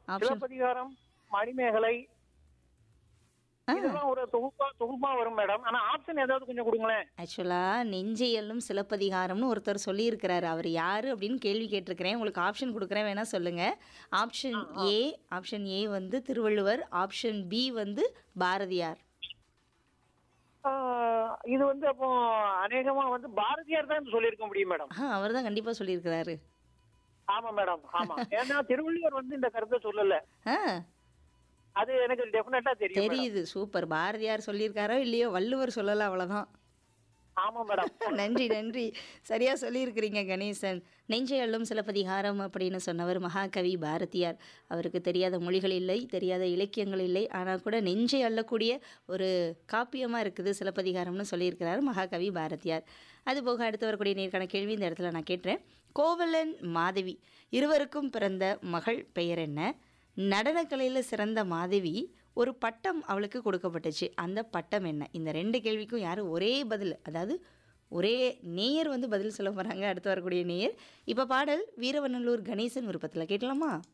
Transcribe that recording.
Option Silappatikaram Manimekalai இதெல்லாம் ஒரு தொகுப்பா தொகுப்பா வரும் மேடம் ஆனா ஆப்ஷன் ஏதாவது கொஞ்சம் கொடுங்களேன் ஆக்சுவலாக நெஞ்சையல்லும் சிலப்பதிகாரம்னு ஒருத்தர் சொல்லியிருக்கிறாரு அவர் யார் அப்படின்னு கேள்வி கேட்டிருக்கிறேன் உங்களுக்கு ஆப்ஷன் கொடுக்குறேன் வேணா சொல்லுங்கள் ஆப்ஷன் ஏ ஆப்ஷன் ஏ வந்து திருவள்ளுவர் ஆப்ஷன் பி வந்து பாரதியார் ஆஹ் இது வந்து அப்போ அநேகமா வந்து பாரதியார் தான் சொல்லியிருக்க முடியும் மேடம் ஆ அவர் தான் கண்டிப்பாக சொல்லியிருக்கிறாரு ஆமா மேடம் ஆமா ஏன்னா திருவள்ளுவர் வந்து இந்த கருத்தை சொல்லல ஆ அது எனக்கு டெஃபினட்டா தெரியும் மேடம். தெரியுது சூப்பர் பாரதியார் சொல்லியிருக்காரோ இல்லையோ வள்ளுவர் சொல்லலை அவ்வளோதான் ஆமா மேடம் நன்றி நன்றி சரியா சொல்லியிருக்கிறீங்க கணேசன் நெஞ்சை அள்ளும் சிலப்பதிகாரம் அப்படின்னு சொன்னவர் மகாகவி பாரதியார் அவருக்கு தெரியாத மொழிகள் இல்லை தெரியாத இலக்கியங்கள் இல்லை ஆனால் கூட நெஞ்சை அள்ளக்கூடிய ஒரு காப்பியமாக இருக்குது சிலப்பதிகாரம்னு சொல்லியிருக்கிறார் மகாகவி பாரதியார் அதுபோக அடுத்து வரக்கூடிய நேர்காண கேள்வி இந்த இடத்துல நான் கேட்டுறேன் கோவலன் மாதவி இருவருக்கும் பிறந்த மகள் பெயர் என்ன நடனக்கலையில் சிறந்த மாதவி ஒரு பட்டம் அவளுக்கு கொடுக்கப்பட்டுச்சு அந்த பட்டம் என்ன இந்த ரெண்டு கேள்விக்கும் யாரும் ஒரே பதில் அதாவது ஒரே நேயர் வந்து பதில் சொல்ல போகிறாங்க அடுத்து வரக்கூடிய நேயர் இப்போ பாடல் வீரவநல்லூர் கணேசன் விருப்பத்தில் கேட்கலாமா